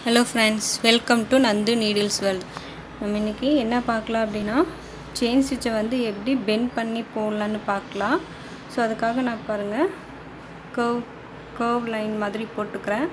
hello friends welcome to Nandu needles world நம்ம இன்றைக்கி என்ன பார்க்கலாம் அப்படின்னா செயின் ஸ்டிச்சை வந்து எப்படி பெண்ட் பண்ணி போடலான்னு பார்க்கலாம் ஸோ அதுக்காக நான் பாருங்கள் கர்வ் கர்வ் லைன் மாதிரி போட்டுக்கிறேன்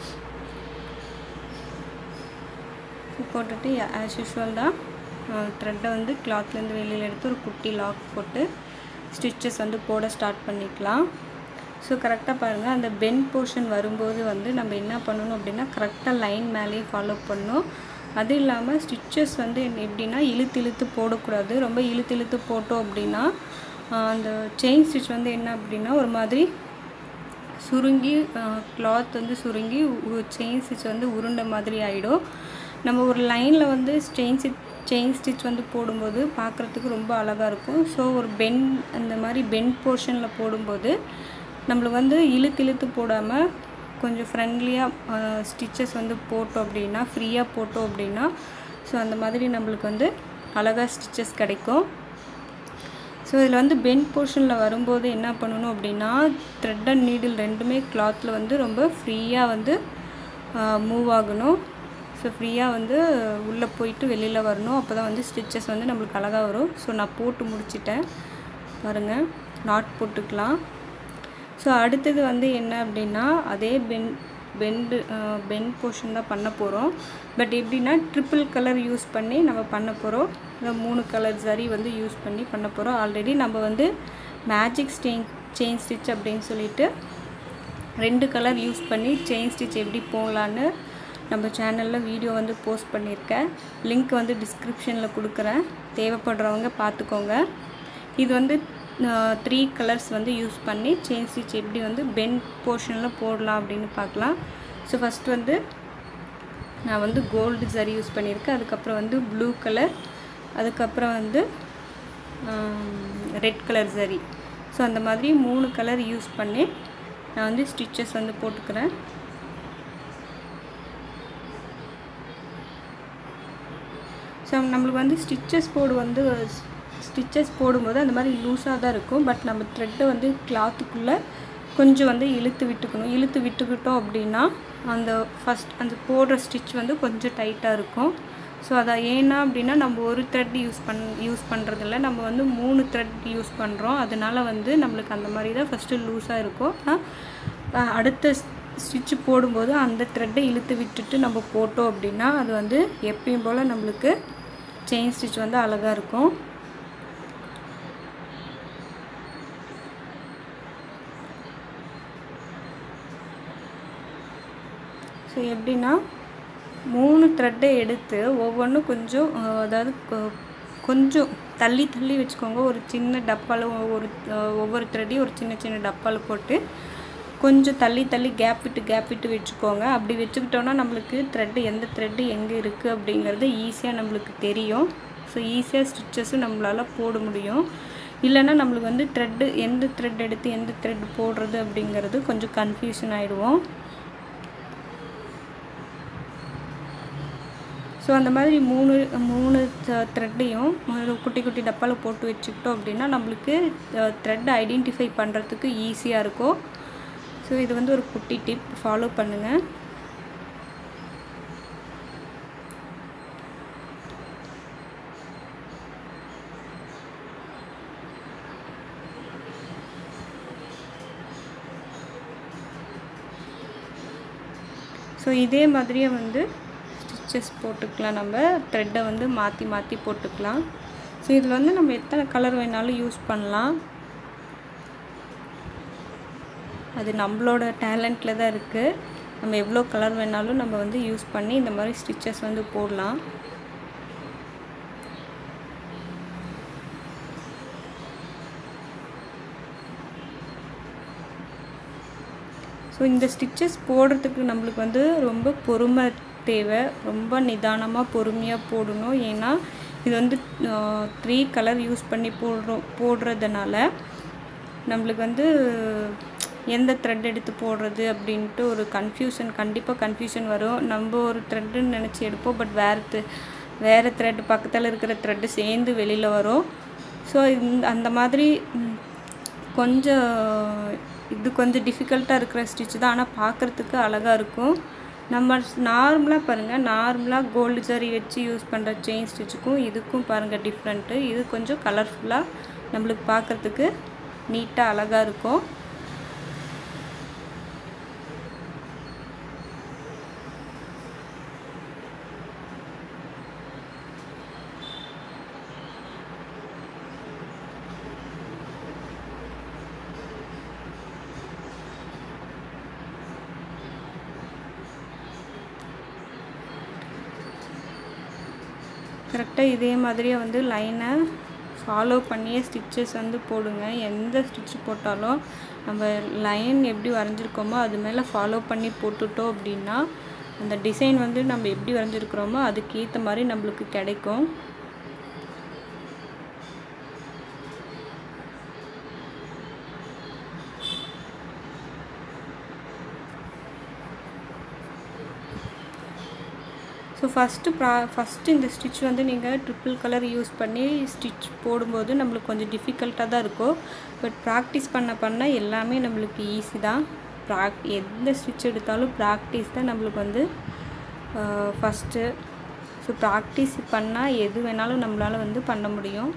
போட்டுட்டு ஆஸ் யூஷுவல் தான் த்ரெட்டை வந்து கிளாத்லேருந்து வெளியில் எடுத்து ஒரு குட்டி லாக் போட்டு ஸ்டிச்சஸ் வந்து போட ஸ்டார்ட் பண்ணிக்கலாம் ஸோ கரெக்டாக பாருங்கள் அந்த பென் போர்ஷன் வரும்போது வந்து நம்ம என்ன பண்ணணும் அப்படின்னா கரெக்டாக லைன் மேலேயே ஃபாலோ பண்ணணும் அது இல்லாமல் ஸ்டிச்சஸ் வந்து எப்படின்னா இழுத்து இழுத்து போடக்கூடாது ரொம்ப இழுத்து இழுத்து போட்டோம் அப்படின்னா அந்த செயின் ஸ்டிச் வந்து என்ன அப்படின்னா ஒரு மாதிரி சுருங்கி கிளாத் வந்து சுருங்கி செயின் ஸ்டிச் வந்து உருண்டை மாதிரி ஆகிடும் நம்ம ஒரு லைனில் வந்து செயின் ஸ்டிச் செயின் ஸ்டிச் வந்து போடும்போது பார்க்குறதுக்கு ரொம்ப அழகாக இருக்கும் ஸோ ஒரு பென் அந்த மாதிரி பென் போர்ஷனில் போடும்போது நம்மளுக்கு வந்து இழுத்து இழுத்து போடாமல் கொஞ்சம் ஃப்ரெண்ட்லியாக ஸ்டிச்சஸ் வந்து போட்டோம் அப்படின்னா ஃப்ரீயாக போட்டோம் அப்படின்னா ஸோ அந்த மாதிரி நம்மளுக்கு வந்து அழகாக ஸ்டிச்சஸ் கிடைக்கும் ஸோ இதில் வந்து பென் போர்ஷனில் வரும்போது என்ன பண்ணணும் அப்படின்னா த்ரெட் அண்ட் நீடில் ரெண்டுமே கிளாத்தில் வந்து ரொம்ப ஃப்ரீயாக வந்து மூவ் ஆகணும் ஸோ ஃப்ரீயாக வந்து உள்ளே போயிட்டு வெளியில் வரணும் அப்போ தான் வந்து ஸ்டிச்சஸ் வந்து நம்மளுக்கு அழகாக வரும் ஸோ நான் போட்டு முடிச்சிட்டேன் பாருங்கள் நாட் போட்டுக்கலாம் ஸோ அடுத்தது வந்து என்ன அப்படின்னா அதே பென் பெண்டு பென் போர்ஷன் தான் பண்ண போகிறோம் பட் எப்படின்னா ட்ரிப்பிள் கலர் யூஸ் பண்ணி நம்ம பண்ண போகிறோம் இந்த மூணு கலர் சரி வந்து யூஸ் பண்ணி பண்ண போகிறோம் ஆல்ரெடி நம்ம வந்து மேஜிக் ஸ்டெயின் செயின் ஸ்டிச் அப்படின்னு சொல்லிட்டு ரெண்டு கலர் யூஸ் பண்ணி செயின் ஸ்டிச் எப்படி போடலான்னு நம்ம சேனலில் வீடியோ வந்து போஸ்ட் பண்ணியிருக்கேன் லிங்க் வந்து டிஸ்கிரிப்ஷனில் கொடுக்குறேன் தேவைப்படுறவங்க பார்த்துக்கோங்க இது வந்து த்ரீ கலர்ஸ் வந்து யூஸ் பண்ணி செயின் ஸ்டிச் எப்படி வந்து பென் போர்ஷனில் போடலாம் அப்படின்னு பார்க்கலாம் ஸோ ஃபஸ்ட் வந்து நான் வந்து கோல்டு சரி யூஸ் பண்ணியிருக்கேன் அதுக்கப்புறம் வந்து ப்ளூ கலர் அதுக்கப்புறம் வந்து ரெட் கலர் சரி ஸோ அந்த மாதிரி மூணு கலர் யூஸ் பண்ணி நான் வந்து ஸ்டிச்சஸ் வந்து போட்டுக்கிறேன் ஸோ நம்மளுக்கு வந்து ஸ்டிச்சஸ் போடு வந்து ஸ்டிச்சஸ் போடும்போது அந்த மாதிரி லூஸாக தான் இருக்கும் பட் நம்ம த்ரெட்டை வந்து கிளாத்துக்குள்ளே கொஞ்சம் வந்து இழுத்து விட்டுக்கணும் இழுத்து விட்டுக்கிட்டோம் அப்படின்னா அந்த ஃபஸ்ட் அந்த போடுற ஸ்டிச் வந்து கொஞ்சம் டைட்டாக இருக்கும் ஸோ அதை ஏன்னா அப்படின்னா நம்ம ஒரு த்ரெட் யூஸ் பண் யூஸ் பண்ணுறதில்ல நம்ம வந்து மூணு த்ரெட் யூஸ் பண்ணுறோம் அதனால வந்து நம்மளுக்கு அந்த மாதிரி தான் ஃபஸ்ட்டு லூஸாக இருக்கும் அடுத்த ஸ்டிச்சு போடும்போது அந்த த்ரெட்டை இழுத்து விட்டுட்டு நம்ம போட்டோம் அப்படின்னா அது வந்து எப்பயும் போல் நம்மளுக்கு செயின் ஸ்டிச் வந்து அழகாக இருக்கும் ஸோ எப்படின்னா மூணு த்ரெட்டை எடுத்து ஒவ்வொன்றும் கொஞ்சம் அதாவது கொஞ்சம் தள்ளி தள்ளி வச்சுக்கோங்க ஒரு சின்ன டப்பாவில் ஒரு ஒவ்வொரு த்ரெட்டையும் ஒரு சின்ன சின்ன டப்பாவில் போட்டு கொஞ்சம் தள்ளி தள்ளி கேப் விட்டு கேப் விட்டு வச்சுக்கோங்க அப்படி வச்சுக்கிட்டோன்னா நம்மளுக்கு த்ரெட்டு எந்த த்ரெட்டு எங்கே இருக்குது அப்படிங்கிறது ஈஸியாக நம்மளுக்கு தெரியும் ஸோ ஈஸியாக ஸ்டிச்சஸும் நம்மளால் போட முடியும் இல்லைன்னா நம்மளுக்கு வந்து த்ரெட்டு எந்த த்ரெட் எடுத்து எந்த த்ரெட் போடுறது அப்படிங்கிறது கொஞ்சம் கன்ஃபியூஷன் ஆகிடுவோம் ஸோ அந்த மாதிரி மூணு மூணு த்ரெட்டையும் குட்டி குட்டி டப்பாவில் போட்டு வச்சுக்கிட்டோம் அப்படின்னா நம்மளுக்கு த்ரெட் ஐடென்டிஃபை பண்ணுறதுக்கு ஈஸியாக இருக்கும் ஸோ இது வந்து ஒரு குட்டி டிப் ஃபாலோ பண்ணுங்கள் ஸோ இதே மாதிரியே வந்து ஸ்டிச்சஸ் போட்டுக்கலாம் நம்ம த்ரெட்டை வந்து மாற்றி மாற்றி போட்டுக்கலாம் ஸோ இதில் வந்து நம்ம எத்தனை கலர் வேணாலும் யூஸ் பண்ணலாம் அது நம்மளோட டேலண்ட்டில் தான் இருக்குது நம்ம எவ்வளோ கலர் வேணாலும் நம்ம வந்து யூஸ் பண்ணி இந்த மாதிரி ஸ்டிச்சஸ் வந்து போடலாம் ஸோ இந்த ஸ்டிச்சஸ் போடுறதுக்கு நம்மளுக்கு வந்து ரொம்ப பொறுமை தேவை ரொம்ப நிதானமாக பொறுமையாக போடணும் ஏன்னா இது வந்து த்ரீ கலர் யூஸ் பண்ணி போடுறோம் போடுறதுனால நம்மளுக்கு வந்து எந்த த்ரெட் எடுத்து போடுறது அப்படின்ட்டு ஒரு கன்ஃபியூஷன் கண்டிப்பாக கன்ஃபியூஷன் வரும் நம்ம ஒரு த்ரெட்டுன்னு நினச்சி எடுப்போம் பட் வேறு வேறு த்ரெட் பக்கத்தில் இருக்கிற த்ரெட்டு சேர்ந்து வெளியில் வரும் ஸோ இந்த அந்த மாதிரி கொஞ்சம் இது கொஞ்சம் டிஃபிகல்ட்டாக இருக்கிற ஸ்டிச் தான் ஆனால் பார்க்குறதுக்கு அழகாக இருக்கும் நம்ம நார்மலாக பாருங்கள் நார்மலாக கோல்டு ஜரி வச்சு யூஸ் பண்ணுற செயின் ஸ்டிச்சுக்கும் இதுக்கும் பாருங்கள் டிஃப்ரெண்ட்டு இது கொஞ்சம் கலர்ஃபுல்லாக நம்மளுக்கு பார்க்குறதுக்கு நீட்டாக அழகாக இருக்கும் கரெக்டாக இதே மாதிரியே வந்து லைனை ஃபாலோ பண்ணியே ஸ்டிச்சஸ் வந்து போடுங்க எந்த ஸ்டிச் போட்டாலும் நம்ம லைன் எப்படி வரைஞ்சிருக்கோமோ அது மேலே ஃபாலோ பண்ணி போட்டுட்டோம் அப்படின்னா அந்த டிசைன் வந்து நம்ம எப்படி வரைஞ்சிருக்கிறோமோ அதுக்கு ஏற்ற மாதிரி நம்மளுக்கு கிடைக்கும் ஸோ ஃபஸ்ட்டு ப்ரா ஃபஸ்ட்டு இந்த ஸ்டிச் வந்து நீங்கள் ட்ரிப்பிள் கலர் யூஸ் பண்ணி ஸ்டிச் போடும்போது நம்மளுக்கு கொஞ்சம் டிஃபிகல்ட்டாக தான் இருக்கும் பட் ப்ராக்டிஸ் பண்ண பண்ண எல்லாமே நம்மளுக்கு ஈஸி தான் ப்ராக் எந்த ஸ்டிச் எடுத்தாலும் ப்ராக்டிஸ் தான் நம்மளுக்கு வந்து ஃபஸ்ட்டு ஸோ ப்ராக்டிஸ் பண்ணால் எது வேணாலும் நம்மளால் வந்து பண்ண முடியும்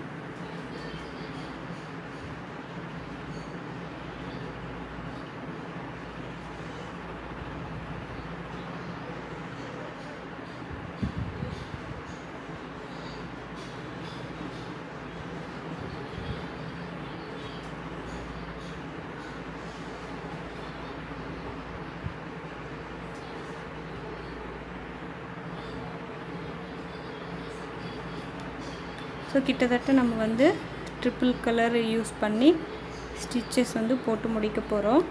ஸோ கிட்டத்தட்ட நம்ம வந்து ட்ரிப்பிள் கலர் யூஸ் பண்ணி ஸ்டிச்சஸ் வந்து போட்டு முடிக்க போகிறோம்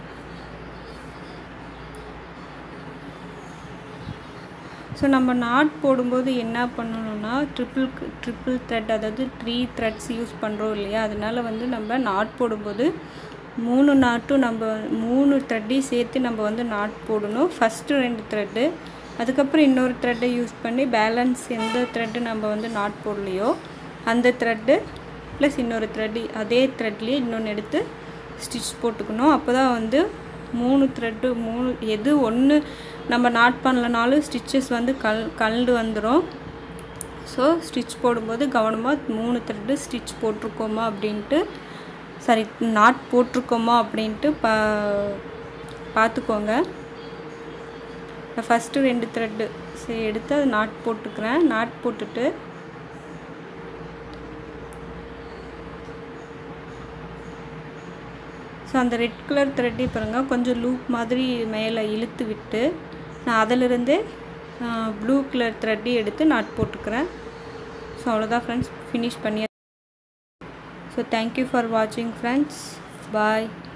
ஸோ நம்ம நாட் போடும்போது என்ன பண்ணணும்னா ட்ரிப்பிள் ட்ரிப்பிள் த்ரெட் அதாவது த்ரீ த்ரெட்ஸ் யூஸ் பண்ணுறோம் இல்லையா அதனால வந்து நம்ம நாட் போடும்போது மூணு நாட்டும் நம்ம மூணு த்ரெட்டையும் சேர்த்து நம்ம வந்து நாட் போடணும் ஃபஸ்ட்டு ரெண்டு த்ரெட்டு அதுக்கப்புறம் இன்னொரு த்ரெட்டை யூஸ் பண்ணி பேலன்ஸ் எந்த த்ரெட்டு நம்ம வந்து நாட் போடலையோ அந்த த்ரெட்டு ப்ளஸ் இன்னொரு த்ரெட்டு அதே த்ரெட்லேயே இன்னொன்று எடுத்து ஸ்டிச் போட்டுக்கணும் அப்போ தான் வந்து மூணு த்ரெட்டு மூணு எது ஒன்று நம்ம நாட் பண்ணலனாலும் ஸ்டிச்சஸ் வந்து கல் கல்டு வந்துடும் ஸோ ஸ்டிச் போடும்போது கவனமாக மூணு த்ரெட்டு ஸ்டிச் போட்டிருக்கோமா அப்படின்ட்டு சாரி நாட் போட்டிருக்கோமா அப்படின்ட்டு பா பார்த்துக்கோங்க நான் ஃபஸ்ட்டு ரெண்டு த்ரெட்டு சரி எடுத்து அது நாட் போட்டுக்கிறேன் நாட் போட்டுட்டு ஸோ அந்த ரெட் கலர் த்ரெட்டி பாருங்கள் கொஞ்சம் லூப் மாதிரி மேலே இழுத்து விட்டு நான் அதிலிருந்தே ப்ளூ கலர் த்ரெட்டி எடுத்து நாட் போட்டுக்கிறேன் ஸோ அவ்வளோதான் ஃப்ரெண்ட்ஸ் ஃபினிஷ் பண்ணி ஸோ தேங்க்யூ ஃபார் வாட்சிங் ஃப்ரெண்ட்ஸ் பாய்